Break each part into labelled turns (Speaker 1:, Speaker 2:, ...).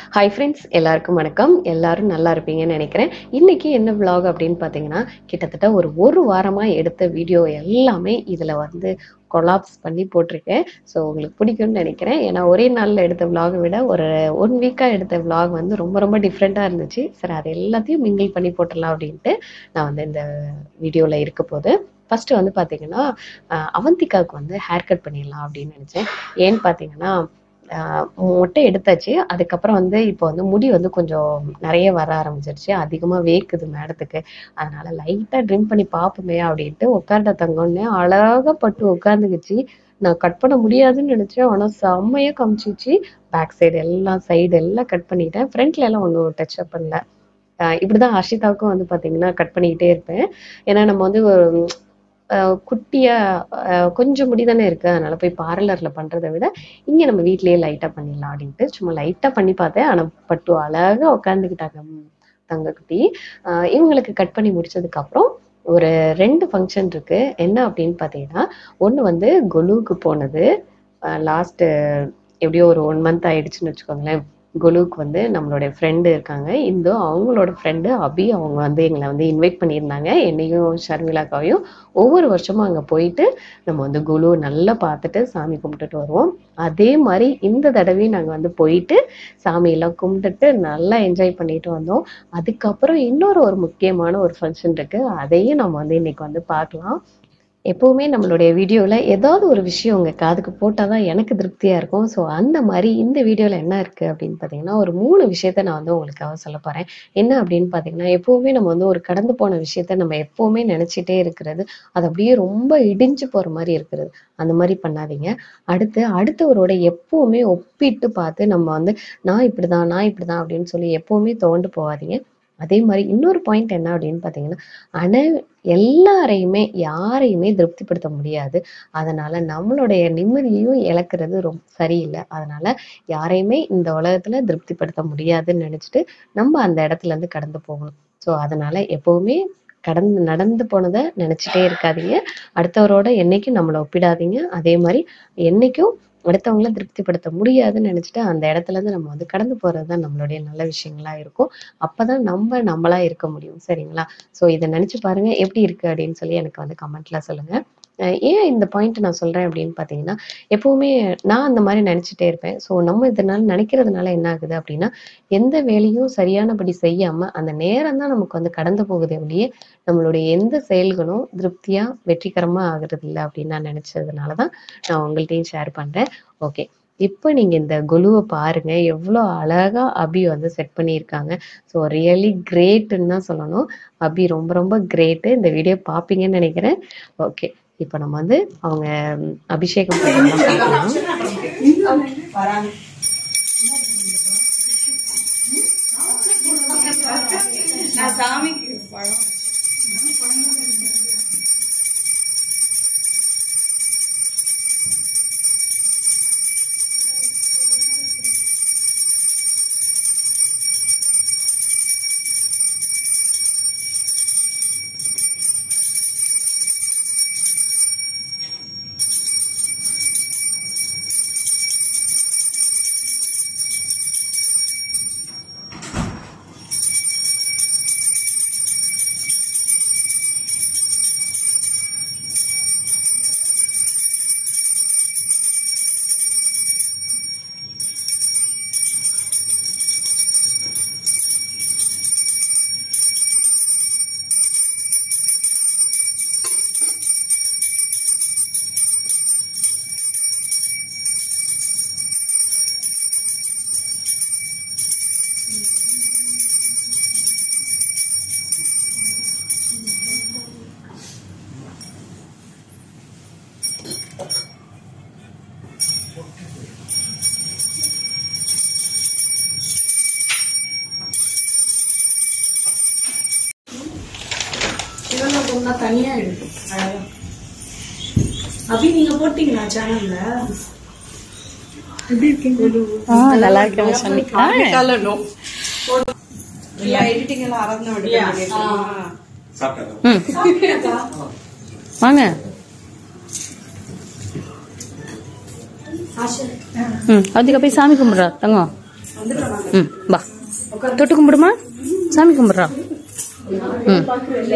Speaker 1: Hi friends எல்லாருக்கும் வணக்கம் எல்லாரும் நல்லா இருப்பீங்கன்னு நினைக்கிறேன் இன்னைக்கு என்ன vlog அப்படின்னு பார்த்தீங்கன்னா கிட்டத்தட்ட ஒரு ஒரு வாரமாக எடுத்த வீடியோ எல்லாமே இதில் வந்து கொலாப்ஸ் பண்ணி போட்டிருக்கேன் ஸோ உங்களுக்கு பிடிக்கும்னு நினைக்கிறேன் ஏன்னா ஒரே நாளில் எடுத்த vlog விட ஒரு ஒன் வீக்காக எடுத்த vlog வந்து ரொம்ப ரொம்ப டிஃப்ரெண்ட்டாக இருந்துச்சு சரி அது எல்லாத்தையும் மிங்கிள் பண்ணி போட்டுடலாம் அப்படின்ட்டு நான் வந்து இந்த வீடியோவில் இருக்க போது ஃபர்ஸ்ட் வந்து பார்த்தீங்கன்னா அஹ் அவந்திகாவுக்கு வந்து ஹேர் கட் பண்ணிடலாம் அப்படின்னு நினச்சேன் ஏன்னு பார்த்தீங்கன்னா ஆஹ் மொட்டை எடுத்தாச்சு அதுக்கப்புறம் வந்து இப்போ வந்து முடி வந்து கொஞ்சம் நிறைய வர ஆரம்பிச்சிருச்சு அதிகமா வேக்குது மேடத்துக்கு அதனால லைட்டா ட்ரிம் பண்ணி பார்ப்போமே அப்படின்ட்டு உட்கார்ந்த தங்கம்னு அழகா பட்டு உட்காந்துக்குச்சு நான் கட் பண்ண முடியாதுன்னு நினைச்சேன் ஆனா செம்மையா காமிச்சிச்சு பேக் சைடு எல்லாம் சைடு எல்லாம் கட் பண்ணிட்டேன் ஃப்ரண்ட்ல எல்லாம் ஒன்றும் டச் அப் பண்ணல ஆஹ் இப்படிதான் அர்ஷிதாவுக்கும் வந்து பாத்தீங்கன்னா கட் பண்ணிக்கிட்டே இருப்பேன் ஏன்னா நம்ம வந்து ஒரு ஆஹ் குட்டியா ஆஹ் கொஞ்சம் முடி தானே இருக்கு அதனால போய் பார்லர்ல பண்றதை விட இங்க நம்ம வீட்லயே லைட்டா பண்ணிடலாம் அப்படின்ட்டு சும்மா லைட்டா பண்ணி பார்த்தேன் ஆனா பட்டு அழகா உட்காந்துக்கிட்டாங்க ம், தங்கக்குட்டி ஆஹ் இவங்களுக்கு கட் பண்ணி முடிச்சதுக்கு அப்புறம் ஒரு ரெண்டு ஃபங்க்ஷன் இருக்கு என்ன அப்படின்னு பார்த்தீங்கன்னா ஒன்று வந்து கொலுவுக்கு போனது லாஸ்ட் எப்படியோ ஒரு ஒன் மந்த் ஆயிடுச்சுன்னு வச்சுக்கோங்களேன் குலுவுக்கு வந்து நம்மளுடைய ஃப்ரெண்டு இருக்காங்க இந்து அவங்களோட ஃப்ரெண்டு அபி அவங்க வந்து எங்களை வந்து இன்வைட் பண்ணியிருந்தாங்க என்னையும் ஷர்மிளாக்காவையும் ஒவ்வொரு வருஷமும் அங்கே போயிட்டு நம்ம வந்து குலு நல்லா பார்த்துட்டு சாமி கும்பிட்டுட்டு வருவோம் அதே மாதிரி இந்த தடவையும் நாங்கள் வந்து போயிட்டு சாமியெல்லாம் கும்பிட்டுட்டு நல்லா என்ஜாய் பண்ணிட்டு வந்தோம் அதுக்கப்புறம் இன்னொரு ஒரு முக்கியமான ஒரு ஃபங்க்ஷன் இருக்கு அதையும் நம்ம வந்து இன்னைக்கு வந்து பார்க்கலாம் எப்பவுமே நம்மளுடைய வீடியோவில் ஏதாவது ஒரு விஷயம் உங்கள் காதுக்கு போட்டால் தான் எனக்கு திருப்தியாக இருக்கும் ஸோ அந்த மாதிரி இந்த வீடியோவில் என்ன இருக்குது அப்படின்னு பார்த்தீங்கன்னா ஒரு மூணு விஷயத்த நான் வந்து உங்களுக்காக சொல்ல போகிறேன் என்ன அப்படின்னு பார்த்தீங்கன்னா எப்பவுமே நம்ம வந்து ஒரு கடந்து போன விஷயத்த நம்ம எப்பவுமே நினச்சிட்டே இருக்கிறது அது அப்படியே ரொம்ப இடிஞ்சு போகிற மாதிரி இருக்கிறது அந்த மாதிரி பண்ணாதீங்க அடுத்து அடுத்தவரோட எப்பவுமே ஒப்பிட்டு பார்த்து நம்ம வந்து நான் இப்படிதான் நான் இப்படிதான் அப்படின்னு சொல்லி எப்பவுமே தோண்டு போகாதீங்க அதே மாதிரி இன்னொரு பாயிண்ட் என்ன அப்படின்னு பார்த்தீங்கன்னா அன எல்லாரையுமே யாரையுமே திருப்திப்படுத்த முடியாது அதனால நம்மளுடைய நிம்மதியையும் இழக்கிறது ரொம்ப சரியில்லை அதனால யாரையுமே இந்த உலகத்துல திருப்திப்படுத்த முடியாதுன்னு நினைச்சிட்டு நம்ம அந்த இடத்துல இருந்து கடந்து போகணும் ஸோ அதனால எப்பவுமே கடந்து நடந்து போனதை நினைச்சிட்டே இருக்காதீங்க அடுத்தவரோட என்னைக்கும் நம்மளை ஒப்பிடாதீங்க அதே மாதிரி என்னைக்கும் அடுத்தவங்கள திருப்திப்படுத்த முடியாதுன்னு நினைச்சிட்டு அந்த இடத்துல இருந்து நம்ம வந்து கடந்து போறது தான் நம்மளுடைய நல்ல விஷயங்களா இருக்கும் அப்பதான் நம்ம நம்மளா இருக்க முடியும் சரிங்களா ஸோ இதை நினைச்சு பாருங்க எப்படி இருக்கு அப்படின்னு சொல்லி எனக்கு வந்து கமெண்ட்ல சொல்லுங்க அஹ் ஏன் இந்த பாயிண்ட் நான் சொல்றேன் அப்படின்னு பார்த்தீங்கன்னா எப்பவுமே நான் அந்த மாதிரி நினைச்சிட்டே இருப்பேன் ஸோ நம்ம இதனால நினைக்கிறதுனால என்ன ஆகுது அப்படின்னா எந்த வேலையும் சரியானபடி செய்யாம அந்த நேரம் தான் நமக்கு வந்து கடந்து போகுதே ஒழிய நம்மளுடைய எந்த செயல்களும் திருப்தியா வெற்றிகரமா ஆகுறது இல்லை அப்படின்னு நான் நினைச்சதுனால தான் நான் உங்கள்கிட்டயும் ஷேர் பண்றேன் ஓகே இப்போ நீங்க இந்த குலுவை பாருங்க எவ்வளோ அழகா அபி வந்து செட் பண்ணியிருக்காங்க ஸோ ரியலி கிரேட்னு தான் சொல்லணும் அபி ரொம்ப ரொம்ப கிரேட்டு இந்த வீடியோ பார்ப்பீங்கன்னு நினைக்கிறேன் ஓகே இப்போ நம்ம வந்து அவங்க ம், அபிஷேகம் பண்ணலாம் பார்க்கலாம்
Speaker 2: நான் சாமிக்கு பழம் சிவன பொண்ணா தனியா எடுக்கும் அழகா அபி நீங்க போட்டீங்களா சேனல்ல எப்படி இருக்கீங்க
Speaker 1: நல்லா இருக்கேன் சொன்னீங்க
Speaker 2: எடிட்டிங் எல்லாம் அரந்தம் எடுக்க
Speaker 1: வாங்க ம் அதுக்கு போய் சாமி கும்பிட்றா தங்கம்
Speaker 2: வந்துட்டோம் நாங்க
Speaker 3: ம் வா தொட்டு கும்பிடுமா சாமி கும்பிட்றா ம்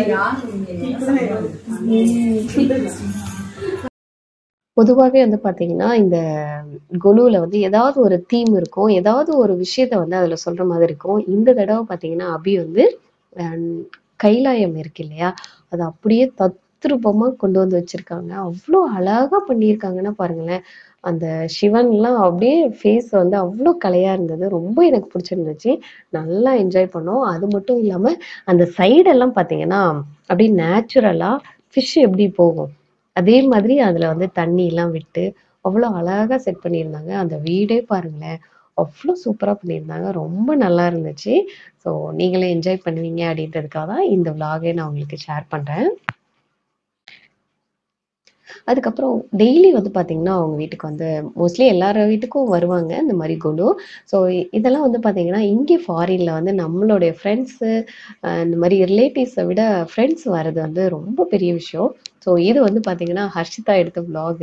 Speaker 1: பொதுவாகவே வந்து பாத்தீங்கன்னா இந்த கொலுவில் வந்து ஏதாவது ஒரு தீம் இருக்கும் ஏதாவது ஒரு விஷயத்த வந்து அதில் சொல்ற மாதிரி இருக்கும் இந்த தடவை பாத்தீங்கன்னா அபி வந்து அஹ், கைலாயம் இருக்கு இல்லையா அது அப்படியே தத்ரூபமா கொண்டு வந்து வச்சிருக்காங்க அவ்வளோ அழகா பண்ணியிருக்காங்கன்னா பாருங்களேன் அந்த சிவன்லாம் அப்படியே ஃபேஸ் வந்து அவ்வளோ கலையா இருந்தது ரொம்ப எனக்கு பிடிச்சிருந்துச்சு நல்லா என்ஜாய் பண்ணோம் அது மட்டும் இல்லாம அந்த சைடெல்லாம் பாத்தீங்கன்னா அப்படியே நேச்சுரலா ஃபிஷ் எப்படி போகும் அதே மாதிரி அதுல வந்து தண்ணி எல்லாம் விட்டு அவ்வளோ அழகா செட் பண்ணியிருந்தாங்க அந்த வீடே பாருங்களேன் அவ்வளோ சூப்பரா பண்ணியிருந்தாங்க ரொம்ப நல்லா இருந்துச்சு ஸோ நீங்களே என்ஜாய் பண்ணுவீங்க அப்படின்றதுக்காக தான் இந்த vlog-ஐ நான் உங்களுக்கு ஷேர் பண்றேன் அதுக்கப்புறம் டெய்லி வந்து பாத்தீங்கன்னா அவங்க வீட்டுக்கு வந்து மோஸ்ட்லி எல்லார் வீட்டுக்கும் வருவாங்க இந்த மாதிரி குணு ஸோ இதெல்லாம் வந்து பாத்தீங்கன்னா இங்கே ஃபாரின்ல வந்து நம்மளுடைய ஃப்ரெண்ட்ஸு இந்த மாதிரி ரிலேட்டிவ்ஸை விட ஃப்ரெண்ட்ஸ் வர்றது வந்து ரொம்ப பெரிய விஷயம் ஸோ இது வந்து பாத்தீங்கன்னா ஹர்ஷிதா எடுத்த vlog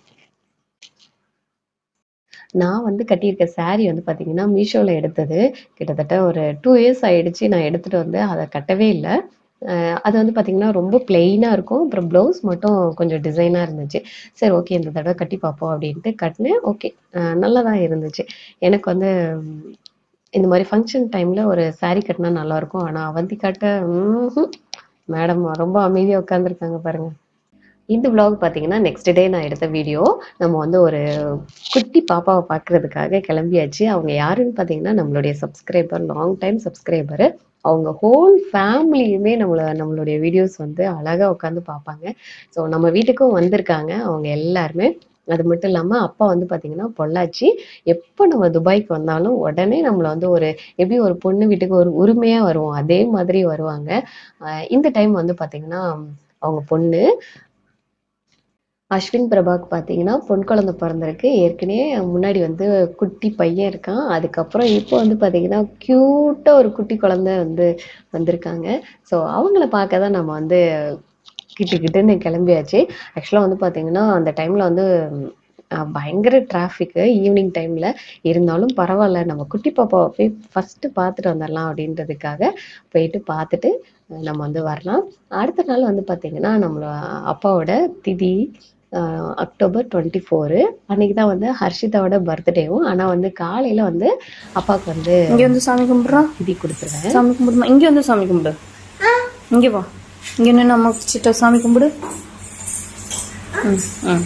Speaker 1: நான் வந்து கட்டியிருக்க saree வந்து பாத்தீங்கன்னா மீஷோல எடுத்தது கிட்டத்தட்ட ஒரு டூ இயர்ஸ் ஆயிடுச்சு நான் எடுத்துட்டு வந்து அதை கட்டவே இல்லை அது வந்து பாத்தீங்கன்னா ரொம்ப பிளெயினாக இருக்கும் அப்புறம் ப்ளவுஸ் மட்டும் கொஞ்சம் டிசைனாக இருந்துச்சு சரி ஓகே இந்த தடவை கட்டி பார்ப்போம் அப்படின்ட்டு கட்டினேன் ஓகே நல்லா தான் இருந்துச்சு எனக்கு வந்து உம், இந்த மாதிரி ஃபங்க்ஷன் டைமில் ஒரு saree கட்டினா நல்லா இருக்கும் ஆனால் அவந்தி காட்ட மேடம் ரொம்ப அமைதியாக உட்காந்துருக்காங்க பாருங்க இந்த vlog பார்த்தீங்கன்னா நெக்ஸ்ட் டே நான் எடுத்த வீடியோ நம்ம வந்து ஒரு குட்டி பாப்பாவை பார்க்கறதுக்காக கிளம்பியாச்சு அவங்க யாருன்னு பார்த்தீங்கன்னா நம்மளுடைய சப்ஸ்கிரைபர் லாங் டைம் சப்ஸ்கிரைபர் அவங்க ஹோல் ஃபேமிலியுமே நம்மள நம்மளுடைய வீடியோஸ் வந்து அழகா உட்காந்து பார்ப்பாங்க ஸோ நம்ம வீட்டுக்கும் வந்திருக்காங்க அவங்க எல்லாருமே அது மட்டும் இல்லாம அப்பா வந்து பாத்தீங்கன்னா பொள்ளாச்சி எப்போ நம்ம துபாய்க்கு வந்தாலும் உடனே நம்மள வந்து ஒரு எப்படி ஒரு பொண்ணு வீட்டுக்கு ஒரு உரிமையா வருவோம் அதே மாதிரி வருவாங்க ஆஹ் இந்த டைம் வந்து பாத்தீங்கன்னா அவங்க பொண்ணு அஸ்வின் பிரபாக்கு பார்த்தீங்கன்னா பொன் குழந்தை பிறந்திருக்கு ஏற்கனவே முன்னாடி வந்து குட்டி பையன் இருக்கான் அதுக்கப்புறம் இப்போ வந்து பார்த்தீங்கன்னா க்யூட்டாக ஒரு குட்டி குழந்தை வந்து வந்திருக்காங்க ஸோ அவங்கள பார்க்க தான் நம்ம வந்து கிட்டு கிட்டுன்னு கிளம்பியாச்சு ஆக்சுவலாக வந்து பார்த்தீங்கன்னா அந்த டைமில் வந்து அஹ், பயங்கர டிராஃபிக்கு ஈவினிங் டைமில் இருந்தாலும் பரவாயில்ல நம்ம குட்டி பாப்பாவை போய் ஃபஸ்ட்டு பார்த்துட்டு வந்துடலாம் அப்படின்றதுக்காக போயிட்டு பார்த்துட்டு அஹ், நம்ம வந்து வரலாம் அடுத்த நாள் வந்து பார்த்தீங்கன்னா நம்மளோட அப்பாவோட திதி அஹ், அக்டோபர் டுவெண்ட்டி ஃபோரு அன்னைக்கு தான் வந்து ஹர்ஷிதாவோட பர்த்டேவும் ஆனால் வந்து காலையில் வந்து அப்பாவுக்கு வந்து
Speaker 3: இங்க வந்து சாமி கும்பிட்றா
Speaker 1: திதி கொடுத்துருவேன்
Speaker 3: சாமி கும்பிடுமா இங்க வந்து சாமி கும்பிடு இங்க வா இங்க நின்று அம்மா சிட்ட சாமி கும்பிடு ம் ம்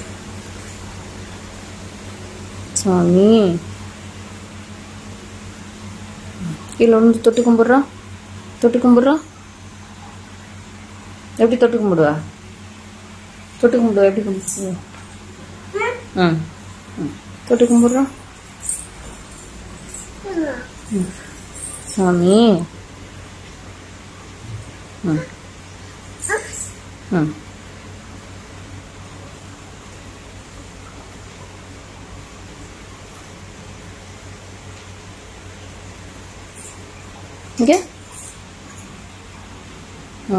Speaker 3: சாமி கீழே வந்து தொட்டு கும்பிட்றா தொட்டு கும்பிட்றா எப்படி தொட்டு கும்பிடுவா தொட்டு கும்பிடுவா எப்படி கும்பிடுவா ம் ம் தொட்டு கும்பிட்றா ம். சாமி ம் ம் இங்கே ஆ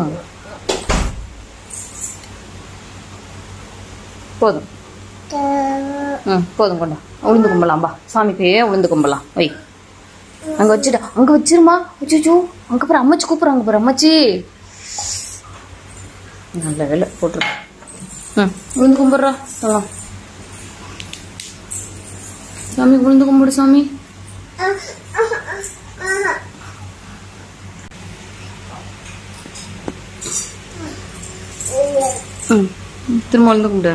Speaker 3: போதும் ம் போதும் கொண்டா உளுந்து கும்பலாம் பா சாமிக்கு உளுந்து கும்பலாம் வை அங்க வச்சுடா அங்க வச்சிருமா அச்சோ அங்க பாரு அம்மாச்சி கூப்பிடுறாங்க பாரு அம்மாச்சி நல்ல வேலை போட்டுரு ம் உளுந்து கும்பிட்றா சொல்லலாம் சாமி உளுந்து கும்பிடு சாமி ம் ம், திரும்ப உளுந்து கும்பிடு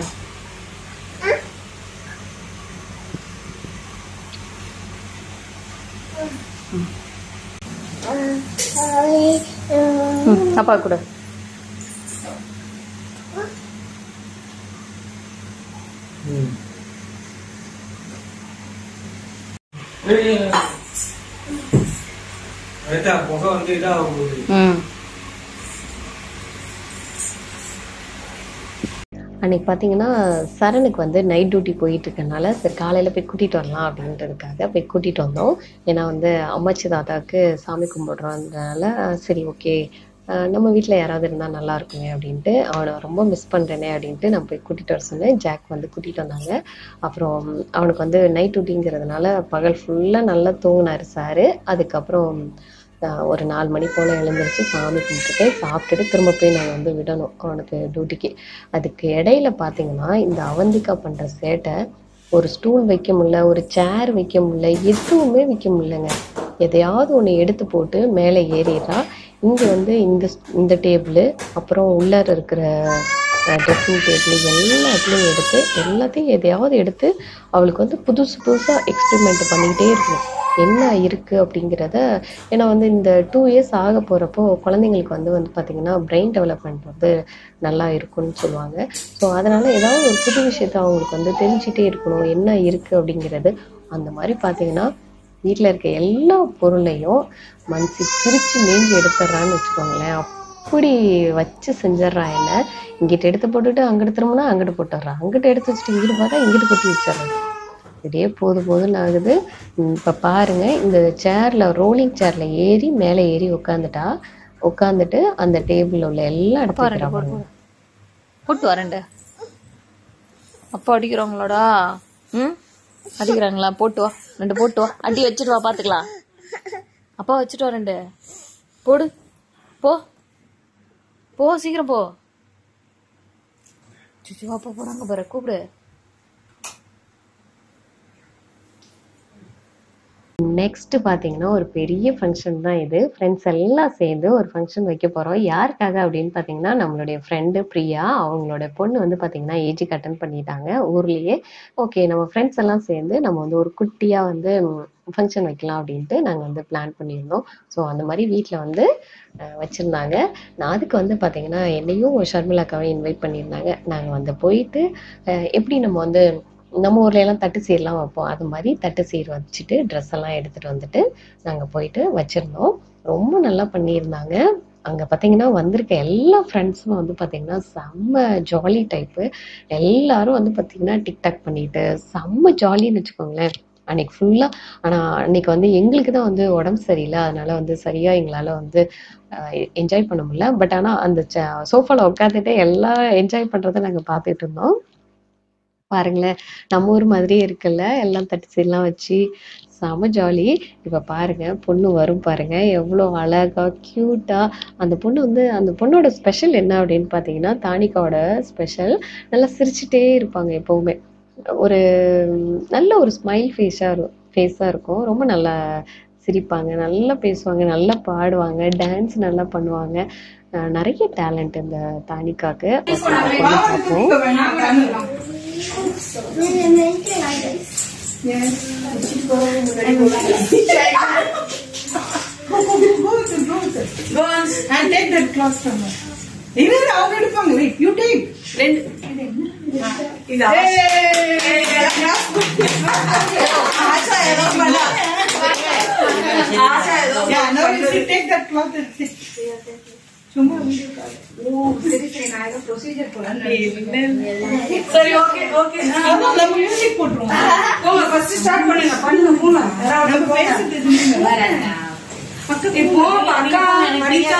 Speaker 3: ம் அப்பா கூட
Speaker 4: லைட்டா புகை வந்து இதாக போகுது
Speaker 3: ம்
Speaker 1: அன்னைக்கு பார்த்தீங்கன்னா சரணுக்கு வந்து நைட் டியூட்டி போயிட்டு இருக்கனால சரி காலையில் போய் கூட்டிகிட்டு வரலாம் அப்படின்றதுக்காக போய் கூட்டிகிட்டு வந்தோம் ஏன்னா வந்து அம்மாச்சி தாத்தாவுக்கு சாமி கும்பிடுறதுனால சரி ஓகே ஆஹ் நம்ம வீட்டில் யாராவது இருந்தால் நல்லா இருக்குமே அப்படின்ட்டு அவனை ரொம்ப மிஸ் பண்ணுறேனே அப்படின்ட்டு நான் போய் கூட்டிகிட்டு வர சொன்னேன் ஜாக் வந்து கூட்டிகிட்டு வந்தாங்க அப்புறம் அவனுக்கு வந்து நைட் டியூட்டிங்கிறதுனால பகல் ஃபுல்லாக நல்லா தூங்கினாரு சாரு அதுக்கப்புறம் ஆஹ் ஒரு நாலு மணி போல் எழுந்திரிச்சு சாமி கும்பிட்டுட்டு சாப்பிட்டுட்டு திரும்ப போய் நாங்கள் வந்து விடணும் அவனுக்கு டியூட்டிக்கு அதுக்கு இடையில பார்த்தீங்கன்னா இந்த அவந்திக்கா பண்ணுற சேட்டை ஒரு ஸ்டூல் வைக்க முடியல ஒரு சேர் வைக்க முடியல எதுவுமே வைக்க முடியலங்க எதையாவது ஒன்று எடுத்து போட்டு மேலே ஏறிடுறா இங்கே வந்து இந்த இந்த டேபிள் அப்புறம் உள்ளார இருக்கிற ட்ரெஸ்ஸிங் டேபிள் எல்லாத்தையும் எடுத்து எல்லாத்தையும் எதையாவது எடுத்து அவளுக்கு வந்து புதுசு புதுசாக எக்ஸ்பெரிமெண்ட் பண்ணிக்கிட்டே இருக்கணும் என்ன இருக்குது அப்படிங்கிறத ஏன்னா வந்து இந்த டூ இயர்ஸ் ஆக போகிறப்போ குழந்தைங்களுக்கு வந்து வந்து பார்த்திங்கன்னா பிரெயின் டெவலப்மெண்ட் வந்து நல்லா இருக்கும்னு சொல்லுவாங்க ஸோ அதனால் ஏதாவது ஒரு புது விஷயத்த அவங்களுக்கு வந்து தெரிஞ்சிட்டே இருக்கணும் என்ன இருக்குது அப்படிங்கிறது அந்த மாதிரி பார்த்தீங்கன்னா வீட்டில் இருக்க எல்லா பொருளையும் மனசு பிரித்து மேஞ்சி எடுத்துட்றான்னு வச்சுக்கோங்களேன் அப்படி வச்சு செஞ்சிட்றா என்ன இங்கிட்ட எடுத்து போட்டுட்டு அங்கிட்டு திரும்பினா அங்கிட்டு போட்டுடுறா அங்கிட்ட எடுத்து வச்சுட்டு இங்கிட்டு பார்த்தா இங்கிட்டு கொட்டி வச்சிடுறா இதே போது போதுன்னு ஆகுது இப்போ பாருங்க இந்த சேர்ல ரோலிங் சேர்ல ஏறி மேலே ஏறி உட்காந்துட்டா உட்காந்துட்டு அந்த டேபிள் உள்ள எல்லாம் எடுத்து வைக்கிறா பாருங்க.
Speaker 3: போட்டு வரேன்டு அப்பா அடிக்கிறாங்களாடா ம் அடிக்கிறாங்களா போட்டு வா ரெண்டு போட்டு வா அடி வச்சுட்டு வா பாத்துக்கலாம் அப்பா வச்சுட்டு வா ரெண்டு போடு போ போ சீக்கிரம் போ சுச்சு அப்பா போறாங்க பாரு கூப்பிடு
Speaker 1: நெக்ஸ்ட் பார்த்தீங்கன்னா ஒரு பெரிய ஃபங்க்ஷன் தான் இது ஃப்ரெண்ட்ஸ் எல்லாம் சேர்ந்து ஒரு ஃபங்க்ஷன் வைக்க போகிறோம் யாருக்காக அப்படின்னு பார்த்தீங்கன்னா நம்மளுடைய ஃப்ரெண்டு பிரியா அவங்களோட பொண்ணு வந்து பார்த்தீங்கன்னா ஏஜுக்கு அட்டன் பண்ணிட்டாங்க ஊர்லேயே ஓகே நம்ம ஃப்ரெண்ட்ஸ் எல்லாம் சேர்ந்து நம்ம வந்து ஒரு குட்டியாக வந்து ஃபங்க்ஷன் வைக்கலாம் அப்படின்ட்டு நாங்கள் வந்து பிளான் பண்ணியிருந்தோம் ஸோ அந்த மாதிரி வீட்டில் வந்து அஹ், வச்சிருந்தாங்க நான் அதுக்கு வந்து பார்த்தீங்கன்னா என்னையும் ஷர்மிளாக்காவையும் இன்வைட் பண்ணியிருந்தாங்க நாங்கள் வந்து போயிட்டு அஹ், எப்படி நம்ம வந்து நம்ம ஊர்ல எல்லாம் தட்டு சீர்லாம் வைப்போம் அது மாதிரி தட்டு சீர் வச்சுட்டு ட்ரெஸ் எல்லாம் எடுத்துட்டு வந்துட்டு நாங்க போயிட்டு வச்சிருந்தோம் ரொம்ப நல்லா பண்ணியிருந்தாங்க அங்க பாத்தீங்கன்னா வந்திருக்க எல்லா ஃப்ரெண்ட்ஸும் வந்து பாத்தீங்கன்னா செம்ம ஜாலி டைப்பு எல்லாரும் வந்து பாத்தீங்கன்னா டிக்டாக் பண்ணிட்டு செம்ம ஜாலின்னு வச்சுக்கோங்களேன் அன்னைக்கு ஃபுல்லா ஆனா அன்னைக்கு வந்து எங்களுக்கு தான் வந்து உடம்பு சரியில்லை அதனால வந்து சரியா எங்களால வந்து என்ஜாய் பண்ண முடியல பட் ஆனா அந்த சோஃபால உட்காந்துட்டு எல்லாம் என்ஜாய் பண்றதை நாங்க பார்த்துட்டு இருந்தோம் பாருங்களேன் நம்ம ஊர் மாதிரியே இருக்குல்ல எல்லாம் தட்டுச்சீலாம் வச்சு செம ஜாலி இப்போ பாருங்க பொண்ணு வரும் பாருங்க எவ்வளோ அழகா க்யூட்டா அந்த பொண்ணு வந்து அந்த பொண்ணோட ஸ்பெஷல் என்ன அப்படின்னு பார்த்தீங்கன்னா தானிக்காவோட ஸ்பெஷல் நல்லா சிரிச்சுட்டே இருப்பாங்க எப்பவுமே ஒரு ம், நல்ல ஒரு ஸ்மைல் ஃபேஸாக ஃபேஸாக இருக்கும் ரொம்ப நல்லா சிரிப்பாங்க நல்லா பேசுவாங்க நல்லா பாடுவாங்க டான்ஸ் நல்லா பண்ணுவாங்க அஹ் நிறைய டேலண்ட் இந்த தானிக்காக்கு Okay, அந்த பொண்ணு பார்ப்போம்
Speaker 2: Go on and take that cloth from her. இல்ல இல்ல அவங்க எடுப்பாங்க wait you take ரெண்டு இது ஆச்சா ஏதோ பண்ணா ஆச்சா ஏதோ yeah now you see take that cloth and sit சும்மா வீடியோ கால் ஓ சரி சரி நான் ஏதோ ப்ரொசீஜர் போறேன் சரி ஓகே ஓகே நம்ம மியூசிக் போட்டுருவோம் போங்க ஃபர்ஸ்ட் ஸ்டார்ட் பண்ணுங்க பண்ணுங்க மூணு நம்ம பேசிட்டு இருந்தீங்க இப்போ அக்கா மணிக்கா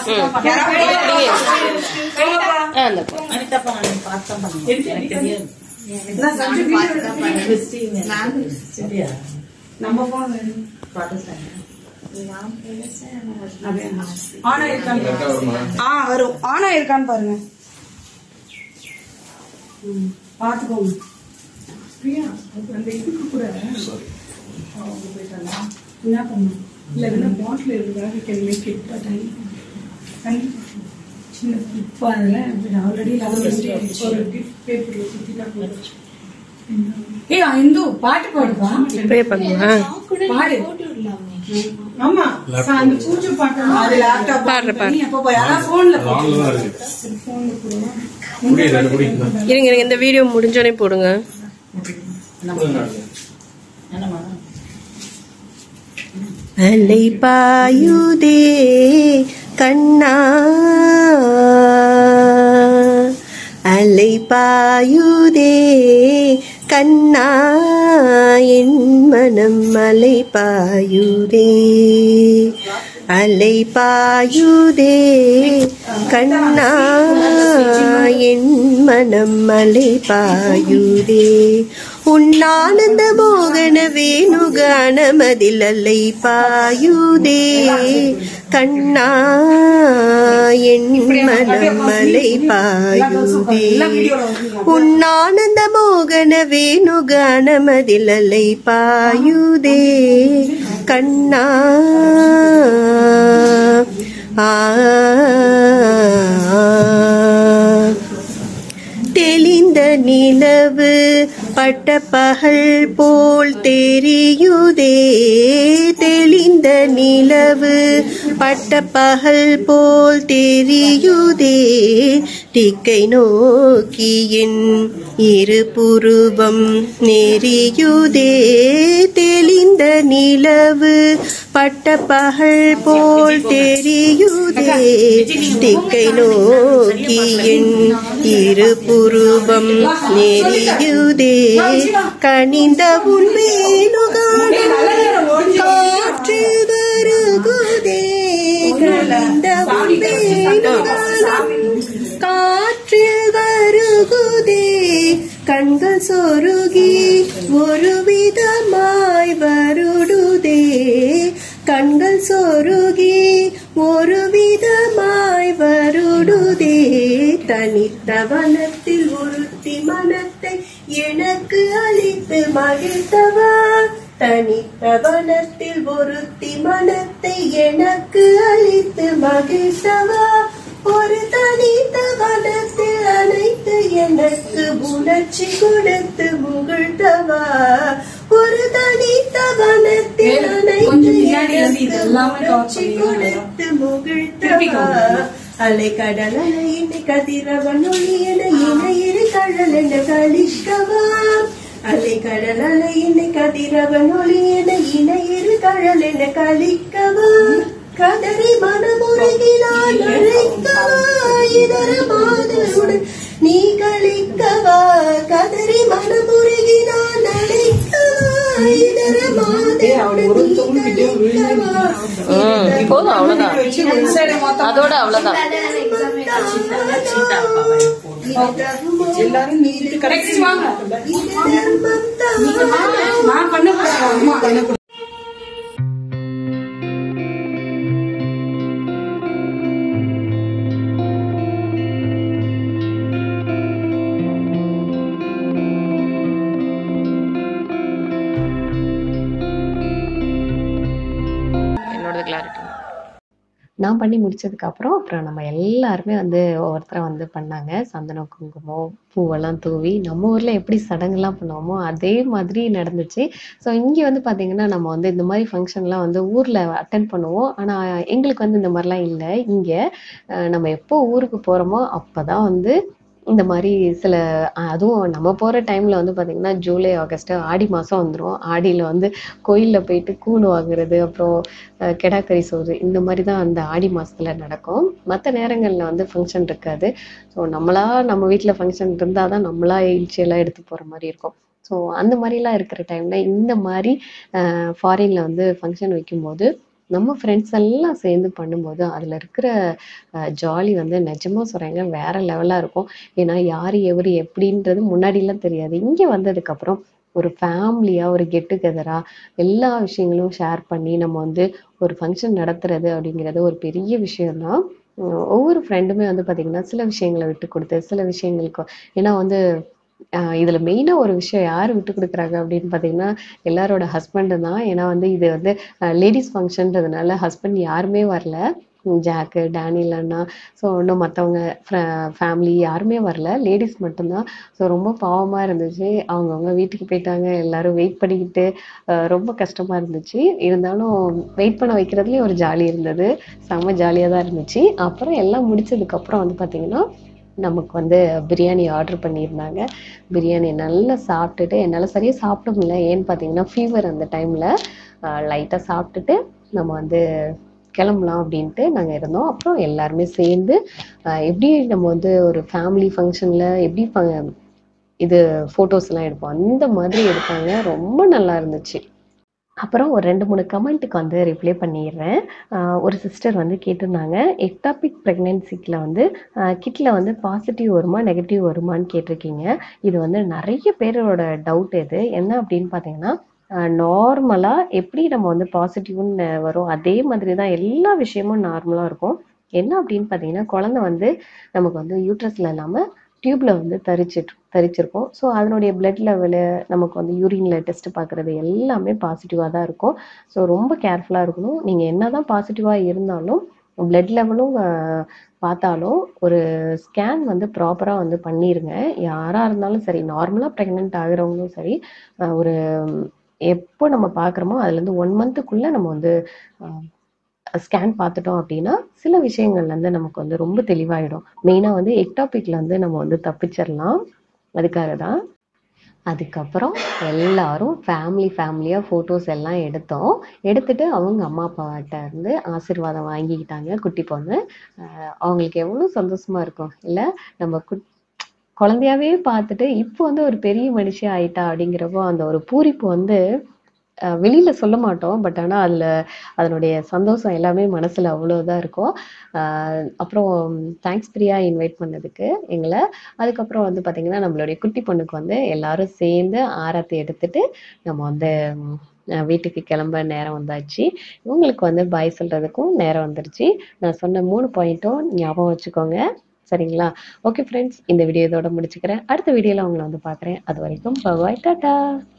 Speaker 3: ஆ, இந்த போ.
Speaker 2: நம்ம போன் ஆனா இருக்கான்னு ஆ வரும் ஆனா இருக்கான்னு பாருங்க ம், பாத்துக்கோங்க பிரியா அந்த இதுக்கு கூட அவங்க போயிட்டாங்க என்ன பண்ணும் இல்ல என்ன பாட்டில் இருந்தா we can make it but I கண்டிப்பா சின்ன இப்போ அதில் ஆல்ரெடி ஒரு கிஃப்ட் பேப்பர்ல சுத்திட்டா போதும் ஏய் இந்து பாட்டு பாடுப்பா பாடு ஆமா அந்த பூஜை பாட்டு அது லேப்டாப் பாடுற பாரு அப்போ போய் அதான் போன்ல போன்ல போடுவா
Speaker 4: இருங்க இருங்க இந்த வீடியோ முடிஞ்சோடனே போடுங்க அலை பாயுதே கண்ணா அலை பாயுதே
Speaker 5: கண்ணா என் மனம் அலை பாயுதே அலை பாயுதே கண்ணா என் மனம் அலை பாயுதே உன்னானந்த மோகன வேணுகானமதில் அலை பாயுதே கண்ணா என் மனம் அலை பாயுதே உன்னானந்த மோகன வேணுகானமதில் அலை பாயுதே கண்ணா ஆ தெளிந்த நிலவு பட்ட பகல் போல் தெரியுதே தெளிந்த நிலவு பட்ட பகல் போல் தெரியுதே திக்கை நோக்கி என் இரு புருவம் நெறியுதே தெளிந்த நிலவு பட்ட பகல் போல் தெரியுதே திக்கை நோக்கி என் இரு புருவம் நெறியுதே கனிந்த உண்மேனுகான காற்று வருகுதே கனிந்த உண்மேனுகான காற்றில் வருகுதே கண்கள் சொருகி ஒரு விதமாய் வருடுதே கண்கள் சொருகி ஒரு விதமாய் வருடுதே தனித்த வனத்தில் ஒருத்தி மனத்தை எனக்கு அளித்து மகிழ்த்தவா தனித்த வனத்தில் ஒருத்தி மனத்தை எனக்கு அளித்து மகிழ்த்தவா ஒரு தனித்த வனத்தில் அனைத்து எனக்கு உணர்ச்சி கொடுத்து முகிழ்த்தவா ஒரு தனித்த வனத்தில் அனைத்து எனக்கு உணர்ச்சி கொடுத்து முகிழ்த்தவா அலை கடல் அலையினை கதிரவன் ஒளியன இணையிரு கடல் என கலிஷ்கவா அலை கடல் அலையினை கதிரவன் ஒளியன இணையிரு கடல் என கலிக்கவா கதறி மனமுருகினான் அழைக்கவா இதர மாதருடன் நீ கழிக்கவா கதறி மனமுருகினான் அழைக்கவா இதர மாதருடன் நீ கழிக்கவா
Speaker 3: ம், போதும் அவ்வளவுதான் அதோட அவ்வளவுதான்
Speaker 2: எல்லாரும் நீதி கரெக்ட் வாங்க நான் பண்ண போறேன் அம்மா எனக்கு
Speaker 3: என்னோட கிளாரிட்டி
Speaker 1: நான் பண்ணி முடிச்சதுக்கு அப்புறம் அப்புறம் நம்ம எல்லாருமே வந்து ஒவ்வொருத்தரா வந்து பண்ணாங்க சந்தனம் குங்குமம் பூவெல்லாம் தூவி நம்ம ஊர்ல எப்படி சடங்குலாம் பண்ணுவோமோ அதே மாதிரி நடந்துச்சு ஸோ இங்க வந்து பாத்தீங்கன்னா நம்ம வந்து இந்த மாதிரி ஃபங்க்ஷன்லாம் வந்து ஊர்ல அட்டன் பண்ணுவோம் ஆனா எங்களுக்கு வந்து இந்த மாதிரிலாம் இல்லை இங்க அஹ், நம்ம எப்போ ஊருக்கு போறோமோ அப்பதான் வந்து இந்த மாதிரி சில அஹ், அதுவும் நம்ம போற டைம்ல வந்து பாத்தீங்கன்னா ஜூலை ஆகஸ்ட் ஆடி மாசம் வந்துரும் ஆடியில வந்து கோயில்ல போயிட்டு கூழ் வாங்குறது அப்புறம் அஹ், கெடாக்கறி சோறு இந்த மாதிரி தான் அந்த ஆடி மாசத்துல நடக்கும் மற்ற நேரங்கள்ல வந்து ஃபங்க்ஷன் இருக்காது ஸோ நம்மளா நம்ம வீட்ல ஃபங்க்ஷன் இருந்தால் தான் நம்மளா எழுச்சியெல்லாம் எடுத்து போற மாதிரி இருக்கும் ஸோ அந்த மாதிரிலாம் இருக்கிற டைம்ல இந்த மாதிரி ஃபாரின்ல வந்து ஃபங்க்ஷன் வைக்கும்போது நம்ம ஃப்ரெண்ட்ஸ் எல்லாம் சேர்ந்து பண்ணும்போது அதுல இருக்கிற ஜாலி வந்து நிஜமா சொல்றேங்க வேற லெவலா இருக்கும் ஏன்னா யாரு எவரு எப்படின்றது முன்னாடிலாம் தெரியாது இங்க வந்ததுக்கு அப்புறம் ஒரு ஃபேமிலியா ஒரு கெட் டுகெதரா எல்லா விஷயங்களும் ஷேர் பண்ணி நம்ம வந்து ஒரு ஃபங்க்ஷன் நடத்துறது அப்படிங்கிறது ஒரு பெரிய விஷயம்தான் உம் ஒவ்வொரு ஃப்ரெண்டுமே வந்து பாத்தீங்கன்னா சில விஷயங்களை விட்டு கொடுத்து சில விஷயங்களுக்கு ஏன்னா வந்து ஆஹ் இதுல மெயினா ஒரு விஷயம் யார் விட்டு கொடுக்குறாங்க அப்படின்னு பாத்தீங்கன்னா எல்லாரோட ஹஸ்பண்டு தான் ஏன்னா வந்து இது வந்து லேடிஸ் ஃபங்க்ஷன்றதுனால ஹஸ்பண்ட் யாருமே வரல உம் ஜாக்கு டேனியல் அண்ணா ஸோ இன்னும் மற்றவங்க ஃபேமிலி யாருமே வரல லேடிஸ் மட்டும்தான் ஸோ ரொம்ப பாவமா இருந்துச்சு அவங்கவுங்க வீட்டுக்கு போயிட்டாங்க எல்லாரும் வெயிட் பண்ணிக்கிட்டு ஆஹ் ரொம்ப கஷ்டமா இருந்துச்சு இருந்தாலும் வெயிட் பண்ண வைக்கிறதுலயும் ஒரு ஜாலி இருந்தது செம்ம ஜாலியாக தான் இருந்துச்சு அப்புறம் எல்லாம் முடிச்சதுக்கு அப்புறம் வந்து பார்த்தீங்கன்னா நமக்கு வந்து பிரியாணி ஆர்டர் பண்ணியிருந்தாங்க பிரியாணி நல்லா சாப்பிட்டுட்டு என்னால் சரியாக சாப்பிட முடியல ஏன்னு பார்த்தீங்கன்னா ஃபீவர் அந்த டைமில் லைட்டாக சாப்பிட்டுட்டு நம்ம வந்து கிளம்பலாம் அப்படின்ட்டு நாங்கள் இருந்தோம் அப்புறம் எல்லாருமே சேர்ந்து ஆஹ் எப்படி நம்ம வந்து ஒரு ஃபேமிலி ஃபங்க்ஷனில் எப்படி இது ஃபோட்டோஸ்லாம் எடுப்போம் அந்த மாதிரி எடுத்தாங்க ரொம்ப நல்லா இருந்துச்சு அப்புறம் ஒரு ரெண்டு மூணு கமெண்ட்டுக்கு வந்து ரிப்ளை பண்ணிடுறேன் ஆஹ் ஒரு சிஸ்டர் வந்து கேட்டிருந்தாங்க எக்டாபிக் ப்ரெக்னென்சிக்கில் வந்து கிட்டில் வந்து பாசிட்டிவ் வருமா நெகட்டிவ் வருமான்னு கேட்டிருக்கீங்க இது வந்து நிறைய பேரோட டவுட் இது என்ன அப்படின்னு பார்த்தீங்கன்னா நார்மலாக எப்படி நம்ம வந்து பாசிட்டிவ்னு வரும் அதே மாதிரி தான் எல்லா விஷயமும் நார்மலாக இருக்கும் என்ன அப்படின்னு பார்த்தீங்கன்னா குழந்தை வந்து நமக்கு வந்து யூட்ரஸில் இல்லாமல் டியூப்பில் வந்து தரிச்சிட்டு தரிச்சிருக்கோம் ஸோ அதனுடைய பிளட் லெவலு நமக்கு வந்து யூரினில் டெஸ்ட் பார்க்குறது எல்லாமே பாசிட்டிவாக தான் இருக்கும் ஸோ ரொம்ப கேர்ஃபுல்லாக இருக்கணும் நீங்கள் என்ன தான் பாசிட்டிவாக இருந்தாலும் பிளட் லெவலும் பார்த்தாலும் ஒரு ஸ்கேன் வந்து ப்ராப்பராக வந்து பண்ணிடுங்க யாராக இருந்தாலும் சரி நார்மலாக ப்ரெக்னென்ட் ஆகுறவங்களும் சரி அஹ் ஒரு எப்போ நம்ம பார்க்குறோமோ அதுலேருந்து ஒன் மந்த்துக்குள்ளே நம்ம வந்து ஸ்கேன் பார்த்துட்டோம் அப்படின்னா சில விஷயங்கள்ல இருந்து நமக்கு வந்து ரொம்ப தெளிவாயிடும் மெயினாக வந்து எக்டாபிக்ல வந்து நம்ம வந்து தப்பிச்சிடலாம் அதுக்காக தான் அதுக்கப்புறம் எல்லாரும் ஃபேமிலி ஃபேமிலியாக ஃபோட்டோஸ் எல்லாம் எடுத்தோம் எடுத்துட்டு அவங்க அம்மா அப்பாட்ட இருந்து ஆசீர்வாதம் வாங்கிக்கிட்டாங்க குட்டி பொண்ணு அஹ் அவங்களுக்கு எவ்வளோ சந்தோஷமா இருக்கும் இல்லை நம்ம குட் குழந்தையாவே பார்த்துட்டு இப்போ வந்து ஒரு பெரிய மனுஷி ஆயிட்டா அப்படிங்கிறப்போ அந்த ஒரு பூரிப்பு வந்து அஹ் வெளியில சொல்ல மாட்டோம் பட் ஆனா அதுல அதனுடைய சந்தோஷம் எல்லாமே மனசுல அவ்வளவுதான் இருக்கும் அஹ் அப்புறம் தேங்க்ஸ் பிரியா இன்வைட் பண்ணதுக்கு எங்களை அதுக்கப்புறம் வந்து பாத்தீங்கன்னா நம்மளுடைய குட்டி பொண்ணுக்கு வந்து எல்லாரும் சேர்ந்து ஆரத்தி எடுத்துட்டு நம்ம வந்து ம், அஹ் வீட்டுக்கு கிளம்ப நேரம் வந்தாச்சு இவங்களுக்கு வந்து பாய் சொல்றதுக்கும் நேரம் வந்துருச்சு நான் சொன்ன மூணு பாயிண்ட்டும் ஞாபகம் வச்சுக்கோங்க சரிங்களா ஓகே ஃப்ரெண்ட்ஸ் இந்த வீடியோ இதோட முடிச்சுக்கிறேன் அடுத்த வீடியோல உங்களை வந்து பார்க்குறேன் அது வரைக்கும் பாய் டாட்டா